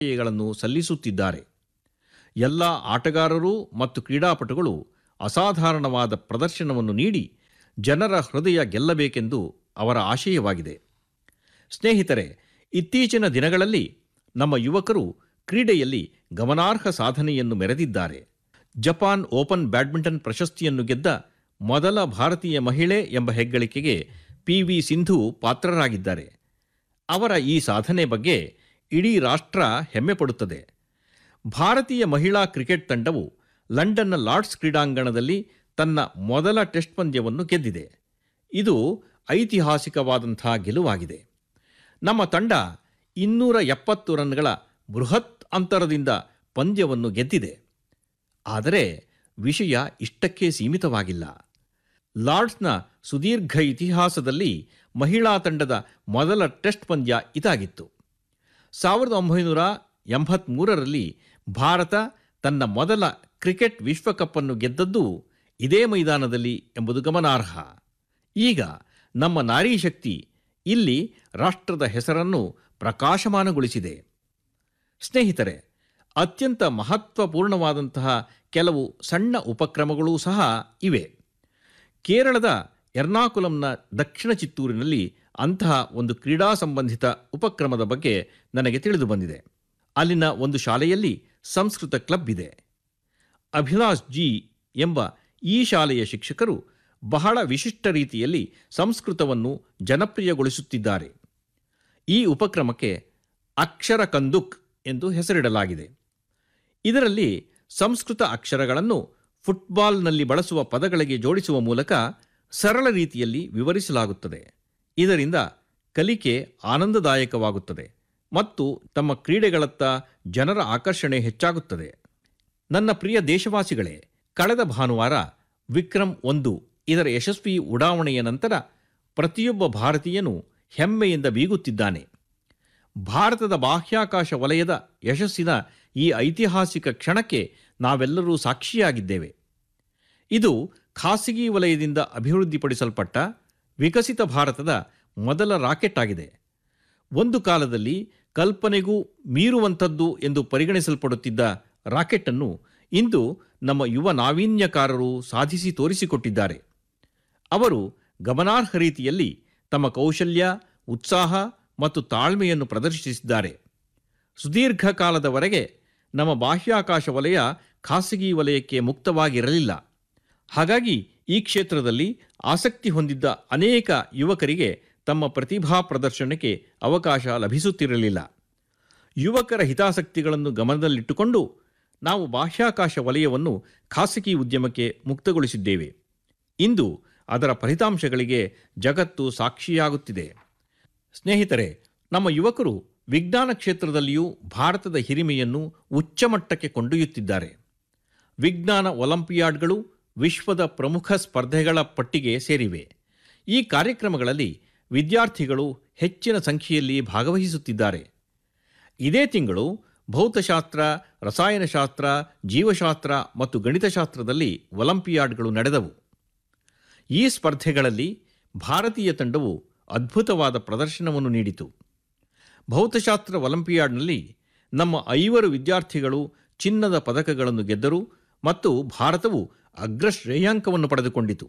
ಗಳನ್ನು ಸಲ್ಲಿಸುತ್ತಿದ್ದಾರೆ ಎಲ್ಲ ಆಟಗಾರರು ಮತ್ತು ಕ್ರೀಡಾಪಟುಗಳು ಅಸಾಧಾರಣವಾದ ಪ್ರದರ್ಶನವನ್ನು ನೀಡಿ ಜನರ ಹೃದಯ ಗೆಲ್ಲಬೇಕೆಂದು ಅವರ ಆಶಯವಾಗಿದೆ ಸ್ನೇಹಿತರೆ ಇತ್ತೀಚಿನ ದಿನಗಳಲ್ಲಿ ನಮ್ಮ ಯುವಕರು ಕ್ರೀಡೆಯಲ್ಲಿ ಗಮನಾರ್ಹ ಸಾಧನೆಯನ್ನು ಮೆರೆದಿದ್ದಾರೆ ಜಪಾನ್ ಓಪನ್ ಬ್ಯಾಡ್ಮಿಂಟನ್ ಪ್ರಶಸ್ತಿಯನ್ನು ಗೆದ್ದ ಮೊದಲ ಭಾರತೀಯ ಮಹಿಳೆ ಎಂಬ ಹೆಗ್ಗಳಿಕೆಗೆ ಪಿ ವಿ ಸಿಂಧು ಪಾತ್ರರಾಗಿದ್ದಾರೆ ಅವರ ಈ ಸಾಧನೆ ಬಗ್ಗೆ ಇಡೀ ರಾಷ್ಟ್ರ ಹೆಮ್ಮೆ ಪಡುತ್ತದೆ ಭಾರತೀಯ ಮಹಿಳಾ ಕ್ರಿಕೆಟ್ ತಂಡವು ಲಂಡನ್ನ ಲಾರ್ಡ್ಸ್ ಕ್ರೀಡಾಂಗಣದಲ್ಲಿ ತನ್ನ ಮೊದಲ ಟೆಸ್ಟ್ ಪಂದ್ಯವನ್ನು ಗೆದ್ದಿದೆ ಇದು ಐತಿಹಾಸಿಕವಾದಂಥ ಗೆಲುವಾಗಿದೆ ನಮ್ಮ ತಂಡ ಇನ್ನೂರ ಎಪ್ಪತ್ತು ರನ್ಗಳ ಬೃಹತ್ ಅಂತರದಿಂದ ಪಂದ್ಯವನ್ನು ಗೆದ್ದಿದೆ ಆದರೆ ವಿಷಯ ಇಷ್ಟಕ್ಕೆ ಸೀಮಿತವಾಗಿಲ್ಲ ಲಾರ್ಡ್ಸ್ನ ಸುದೀರ್ಘ ಇತಿಹಾಸದಲ್ಲಿ ಮಹಿಳಾ ತಂಡದ ಮೊದಲ ಟೆಸ್ಟ್ ಪಂದ್ಯ ಇದಾಗಿತ್ತು ಸಾವಿರದ ಒಂಬೈನೂರ ಎಂಬತ್ತ್ಮೂರರಲ್ಲಿ ಭಾರತ ತನ್ನ ಮೊದಲ ಕ್ರಿಕೆಟ್ ವಿಶ್ವಕಪ್ಪನ್ನು ಗೆದ್ದದ್ದು ಇದೇ ಮೈದಾನದಲ್ಲಿ ಎಂಬುದು ಗಮನಾರ್ಹ ಈಗ ನಮ್ಮ ನಾರಿ ಶಕ್ತಿ ಇಲ್ಲಿ ರಾಷ್ಟ್ರದ ಹೆಸರನ್ನು ಪ್ರಕಾಶಮಾನಗೊಳಿಸಿದೆ ಸ್ನೇಹಿತರೆ ಅತ್ಯಂತ ಮಹತ್ವಪೂರ್ಣವಾದಂತಹ ಕೆಲವು ಸಣ್ಣ ಉಪಕ್ರಮಗಳೂ ಸಹ ಇವೆ ಕೇರಳದ ಎರ್ನಾಕುಲಂನ ದಕ್ಷಿಣ ಚಿತ್ತೂರಿನಲ್ಲಿ ಅಂತಹ ಒಂದು ಕ್ರೀಡಾ ಸಂಬಂಧಿತ ಉಪಕ್ರಮದ ಬಗ್ಗೆ ನನಗೆ ತಿಳಿದು ಬಂದಿದೆ ಅಲ್ಲಿನ ಒಂದು ಶಾಲೆಯಲ್ಲಿ ಸಂಸ್ಕೃತ ಕ್ಲಬ್ ಇದೆ ಅಭಿಲಾಷ್ ಜಿ ಎಂಬ ಈ ಶಾಲೆಯ ಶಿಕ್ಷಕರು ಬಹಳ ವಿಶಿಷ್ಟ ರೀತಿಯಲ್ಲಿ ಸಂಸ್ಕೃತವನ್ನು ಜನಪ್ರಿಯಗೊಳಿಸುತ್ತಿದ್ದಾರೆ ಈ ಉಪಕ್ರಮಕ್ಕೆ ಅಕ್ಷರ ಕಂದುಕ್ ಎಂದು ಹೆಸರಿಡಲಾಗಿದೆ ಇದರಲ್ಲಿ ಸಂಸ್ಕೃತ ಅಕ್ಷರಗಳನ್ನು ಫುಟ್ಬಾಲ್ನಲ್ಲಿ ಬಳಸುವ ಪದಗಳಿಗೆ ಜೋಡಿಸುವ ಮೂಲಕ ಸರಳ ರೀತಿಯಲ್ಲಿ ವಿವರಿಸಲಾಗುತ್ತದೆ ಇದರಿಂದ ಕಲಿಕೆ ಆನಂದದಾಯಕವಾಗುತ್ತದೆ ಮತ್ತು ತಮ್ಮ ಕ್ರೀಡೆಗಳತ್ತ ಜನರ ಆಕರ್ಷಣೆ ಹೆಚ್ಚಾಗುತ್ತದೆ ನನ್ನ ಪ್ರಿಯ ದೇಶವಾಸಿಗಳೇ ಕಳೆದ ಭಾನುವಾರ ವಿಕ್ರಮ್ ಒಂದು ಇದರ ಯಶಸ್ವಿ ಉಡಾವಣೆಯ ನಂತರ ಪ್ರತಿಯೊಬ್ಬ ಭಾರತೀಯನು ಹೆಮ್ಮೆಯಿಂದ ಬೀಗುತ್ತಿದ್ದಾನೆ ಭಾರತದ ಬಾಹ್ಯಾಕಾಶ ವಲಯದ ಯಶಸ್ಸಿನ ಈ ಐತಿಹಾಸಿಕ ಕ್ಷಣಕ್ಕೆ ನಾವೆಲ್ಲರೂ ಸಾಕ್ಷಿಯಾಗಿದ್ದೇವೆ ಇದು ಖಾಸಗಿ ವಲಯದಿಂದ ಅಭಿವೃದ್ಧಿಪಡಿಸಲ್ಪಟ್ಟ ವಿಕಸಿತ ಭಾರತದ ಮೊದಲ ರಾಕೆಟ್ ಆಗಿದೆ ಒಂದು ಕಾಲದಲ್ಲಿ ಕಲ್ಪನೆಗೂ ಮೀರುವಂಥದ್ದು ಎಂದು ಪರಿಗಣಿಸಲ್ಪಡುತ್ತಿದ್ದ ರಾಕೆಟನ್ನು ಇಂದು ನಮ್ಮ ಯುವ ನಾವೀನ್ಯಕಾರರು ಸಾಧಿಸಿ ತೋರಿಸಿಕೊಟ್ಟಿದ್ದಾರೆ ಅವರು ಗಮನಾರ್ಹ ರೀತಿಯಲ್ಲಿ ತಮ್ಮ ಕೌಶಲ್ಯ ಉತ್ಸಾಹ ಮತ್ತು ತಾಳ್ಮೆಯನ್ನು ಪ್ರದರ್ಶಿಸಿದ್ದಾರೆ ಸುದೀರ್ಘ ಕಾಲದವರೆಗೆ ನಮ್ಮ ಬಾಹ್ಯಾಕಾಶ ವಲಯ ಖಾಸಗಿ ವಲಯಕ್ಕೆ ಮುಕ್ತವಾಗಿರಲಿಲ್ಲ ಹಾಗಾಗಿ ಈ ಕ್ಷೇತ್ರದಲ್ಲಿ ಆಸಕ್ತಿ ಹೊಂದಿದ್ದ ಅನೇಕ ಯುವಕರಿಗೆ ತಮ್ಮ ಪ್ರತಿಭಾ ಪ್ರದರ್ಶನಕ್ಕೆ ಅವಕಾಶ ಲಭಿಸುತ್ತಿರಲಿಲ್ಲ ಯುವಕರ ಹಿತಾಸಕ್ತಿಗಳನ್ನು ಗಮನದಲ್ಲಿಟ್ಟುಕೊಂಡು ನಾವು ಬಾಹ್ಯಾಕಾಶ ವಲಯವನ್ನು ಖಾಸಗಿ ಉದ್ಯಮಕ್ಕೆ ಮುಕ್ತಗೊಳಿಸಿದ್ದೇವೆ ಇಂದು ಅದರ ಫಲಿತಾಂಶಗಳಿಗೆ ಜಗತ್ತು ಸಾಕ್ಷಿಯಾಗುತ್ತಿದೆ ಸ್ನೇಹಿತರೆ ನಮ್ಮ ಯುವಕರು ವಿಜ್ಞಾನ ಕ್ಷೇತ್ರದಲ್ಲಿಯೂ ಭಾರತದ ಹಿರಿಮೆಯನ್ನು ಉಚ್ಚಮಟ್ಟಕ್ಕೆ ಕೊಂಡೊಯ್ಯುತ್ತಿದ್ದಾರೆ ವಿಜ್ಞಾನ ಒಲಿಂಪಿಯಾಡ್ಗಳು ವಿಶ್ವದ ಪ್ರಮುಖ ಸ್ಪರ್ಧೆಗಳ ಪಟ್ಟಿಗೆ ಸೇರಿವೆ ಈ ಕಾರ್ಯಕ್ರಮಗಳಲ್ಲಿ ವಿದ್ಯಾರ್ಥಿಗಳು ಹೆಚ್ಚಿನ ಸಂಖ್ಯೆಯಲ್ಲಿ ಭಾಗವಹಿಸುತ್ತಿದ್ದಾರೆ ಇದೇ ತಿಂಗಳು ಭೌತಶಾಸ್ತ್ರ ರಸಾಯನಶಾಸ್ತ್ರ ಜೀವಶಾಸ್ತ್ರ ಮತ್ತು ಗಣಿತಶಾಸ್ತ್ರದಲ್ಲಿ ಒಲಿಂಪಿಯಾಡ್ಗಳು ನಡೆದವು ಈ ಸ್ಪರ್ಧೆಗಳಲ್ಲಿ ಭಾರತೀಯ ತಂಡವು ಅದ್ಭುತವಾದ ಪ್ರದರ್ಶನವನ್ನು ನೀಡಿತು ಭೌತಶಾಸ್ತ್ರ ಒಲಿಂಪಿಯಾಡ್ನಲ್ಲಿ ನಮ್ಮ ಐವರು ವಿದ್ಯಾರ್ಥಿಗಳು ಚಿನ್ನದ ಪದಕಗಳನ್ನು ಗೆದ್ದರು ಮತ್ತು ಭಾರತವು ಅಗ್ರ ಶ್ರೇಯಾಂಕವನ್ನು ಪಡೆದುಕೊಂಡಿತು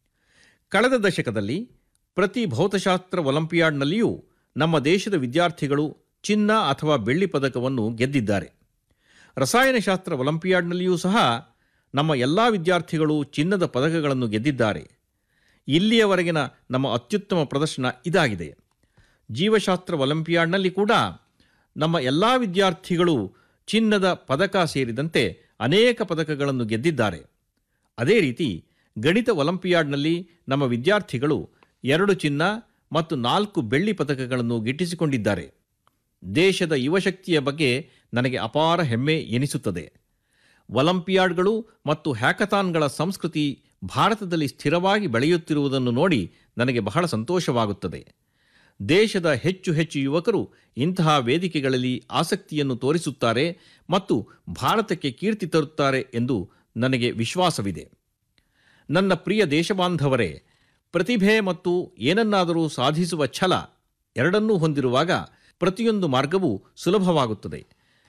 ಕಳೆದ ದಶಕದಲ್ಲಿ ಪ್ರತಿ ಭೌತಶಾಸ್ತ್ರ ಒಲಿಂಪಿಯಾಡ್ನಲ್ಲಿಯೂ ನಮ್ಮ ದೇಶದ ವಿದ್ಯಾರ್ಥಿಗಳು ಚಿನ್ನ ಅಥವಾ ಬೆಳ್ಳಿ ಪದಕವನ್ನು ಗೆದ್ದಿದ್ದಾರೆ ರಸಾಯನಶಾಸ್ತ್ರ ಒಲಿಂಪಿಯಾಡ್ನಲ್ಲಿಯೂ ಸಹ ನಮ್ಮ ಎಲ್ಲ ವಿದ್ಯಾರ್ಥಿಗಳು ಚಿನ್ನದ ಪದಕಗಳನ್ನು ಗೆದ್ದಿದ್ದಾರೆ ಇಲ್ಲಿಯವರೆಗಿನ ನಮ್ಮ ಅತ್ಯುತ್ತಮ ಪ್ರದರ್ಶನ ಇದಾಗಿದೆ ಜೀವಶಾಸ್ತ್ರ ಒಲಿಂಪಿಯಾಡ್ನಲ್ಲಿ ಕೂಡ ನಮ್ಮ ಎಲ್ಲ ವಿದ್ಯಾರ್ಥಿಗಳು ಚಿನ್ನದ ಪದಕ ಸೇರಿದಂತೆ ಅನೇಕ ಪದಕಗಳನ್ನು ಗೆದ್ದಿದ್ದಾರೆ ಅದೇ ರೀತಿ ಗಣಿತ ಒಲಿಂಪಿಯಾಡ್ನಲ್ಲಿ ನಮ್ಮ ವಿದ್ಯಾರ್ಥಿಗಳು ಎರಡು ಚಿನ್ನ ಮತ್ತು ನಾಲ್ಕು ಬೆಳ್ಳಿ ಪದಕಗಳನ್ನು ಗಿಟ್ಟಿಸಿಕೊಂಡಿದ್ದಾರೆ ದೇಶದ ಯುವಶಕ್ತಿಯ ಬಗ್ಗೆ ನನಗೆ ಅಪಾರ ಹೆಮ್ಮೆ ಎನಿಸುತ್ತದೆ ಒಲಿಂಪಿಯಾಡ್ಗಳು ಮತ್ತು ಹ್ಯಾಕಥಾನ್ಗಳ ಸಂಸ್ಕೃತಿ ಭಾರತದಲ್ಲಿ ಸ್ಥಿರವಾಗಿ ಬೆಳೆಯುತ್ತಿರುವುದನ್ನು ನೋಡಿ ನನಗೆ ಬಹಳ ಸಂತೋಷವಾಗುತ್ತದೆ ದೇಶದ ಹೆಚ್ಚು ಹೆಚ್ಚು ಯುವಕರು ಇಂತಹ ವೇದಿಕೆಗಳಲ್ಲಿ ಆಸಕ್ತಿಯನ್ನು ತೋರಿಸುತ್ತಾರೆ ಮತ್ತು ಭಾರತಕ್ಕೆ ಕೀರ್ತಿ ತರುತ್ತಾರೆ ಎಂದು ನನಗೆ ವಿಶ್ವಾಸವಿದೆ ನನ್ನ ಪ್ರಿಯ ದೇಶಬಾಂಧವರೇ ಪ್ರತಿಭೆ ಮತ್ತು ಏನನ್ನಾದರೂ ಸಾಧಿಸುವ ಛಲ ಎರಡನ್ನೂ ಹೊಂದಿರುವಾಗ ಪ್ರತಿಯೊಂದು ಮಾರ್ಗವೂ ಸುಲಭವಾಗುತ್ತದೆ